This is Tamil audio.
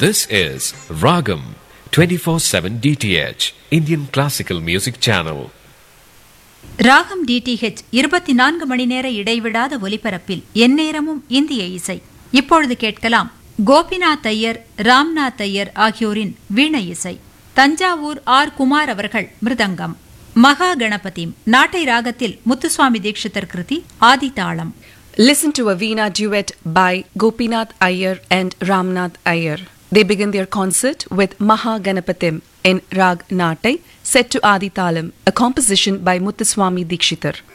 This is Ragam 24/7 DTH Indian Classical Music Channel. ராகம் டிடிஹெச் இருபத்தி நான்கு மணி நேர இடைவிடாத ஒலிபரப்பில் எந்நேரமும் இந்திய இசை இப்பொழுது கேட்கலாம் கோபிநாத் ஐயர் ராம்நாத் ஐயர் ஆகியோரின் வீணை இசை தஞ்சாவூர் ஆர் குமார் அவர்கள் மிருதங்கம் மகா கணபதி நாட்டை ராகத்தில் முத்துசுவாமி தீட்சிதர் கிருதி ஆதிதாளம் Listen to a Veena duet by Gopinath Iyer and Ramnath Iyer. They begin their concert with Maha Ganapatim in Rag Natai, set to Adi Talam, a composition by Muthuswami Dikshitar.